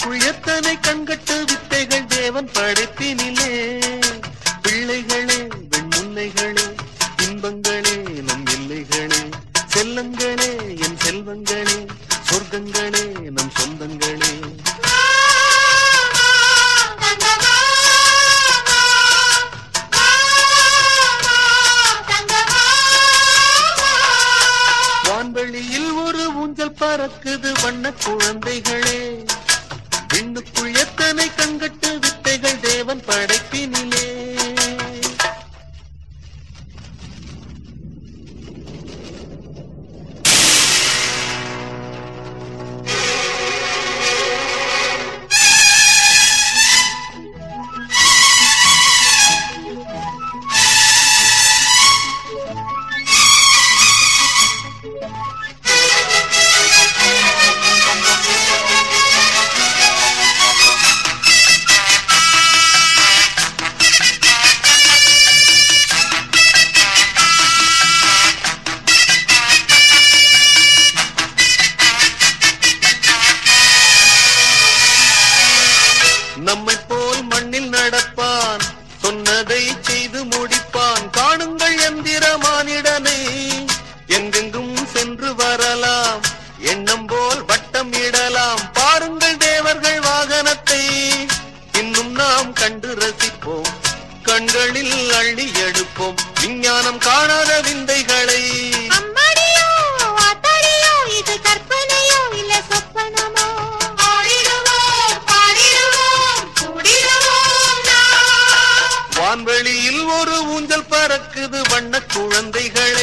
விண்ணுக்குள் எத்தனை கண்கட்டு வித்தைகள் தேவன் படைப்பினிலே பிள்ளைகளே வெண்முல்லைகளே இன்பங்களே நம் எல்லைகளே செல்லங்களே என் செல்வங்களே சொர்க்கங்களே நம் சொந்தங்களே வான்வெளியில் ஒரு ஊஞ்சல் பறக்குது வண்ண குழந்தைகளே விண்ணுக்குள் எத்தனை கண்கட்டு வித்தைகள் தேவன் படைப்பினிலே நம்மை போல் மண்ணில் நடப்பான் சொன்னதை செய்து முடிப்பான் காணுங்கள் எந்திர மானிடனை எங்கெங்கும் சென்று வரலாம் எண்ணம் போல் வட்டம் இடலாம் பாருங்கள் தேவர்கள் வாகனத்தை இன்னும் நாம் கண்டு ரசிப்போம் கண்களில் அள்ளி எடுப்போம் விஞ்ஞானம் காணாத விந்தைகளை அம்மாடியோ ஆத்தாடியோ இது கற்பனையோ இல்ல சொப்பனமோ ஆடிடுவோம் பாடிடுவோம் கூடிடுவோம் நாம். வான்வெளியில் ஒரு ஊஞ்சல் பறக்குது வண்ண குழந்தைகளே